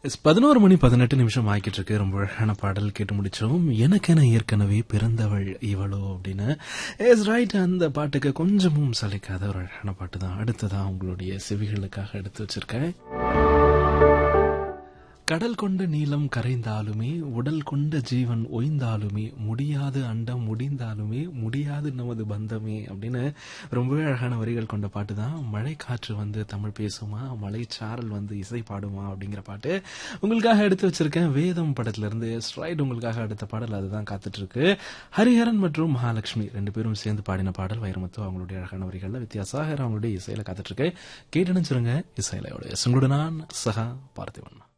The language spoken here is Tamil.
எஸ் பதினோரு மணி பதினெட்டு நிமிஷம் ஆக்கிட்டு இருக்கு ரொம்ப அழகான பாடல் கேட்டு முடிச்சோம் எனக்கென ஏற்கனவே பிறந்தவள் இவளோ அப்படின்னு எஸ் ரைட் அந்த பாட்டுக்கு கொஞ்சமும் சலிக்காத ஒரு அழகான பாட்டு தான் அடுத்ததான் உங்களுடைய செவிகளுக்காக எடுத்து வச்சிருக்கேன் கடல் கொண்ட நீளம் கரைந்தாலுமே உடல் கொண்ட ஜீவன் ஒய்ந்தாலுமே முடியாது அண்டம் முடிந்தாலுமே முடியாது நமது பந்தமே அப்படின்னு ரொம்பவே அழகான வரிகள் கொண்ட பாட்டு தான் மழை காற்று வந்து தமிழ் பேசுமா மழை சாரல் வந்து இசை பாடுமா அப்படிங்கிற பாட்டு உங்களுக்காக எடுத்து வச்சிருக்கேன் வேதம் படத்துல இருந்து ஸ்ட்ரைட் உங்களுக்காக அடுத்த பாடல் அதுதான் காத்துட்டு இருக்கு ஹரிஹரன் மற்றும் மகாலட்சுமி ரெண்டு பேரும் சேர்ந்து பாடின பாடல் வைரமுத்து அவங்களுடைய அழகான வரிகள்ல வித்தியாசாகர் அவங்களுடைய இசையில காத்துட்டு இருக்கு கேட்டு நினைச்சிருங்க இசையிலையோட உங்களோட நான் சகா பார்த்திவன்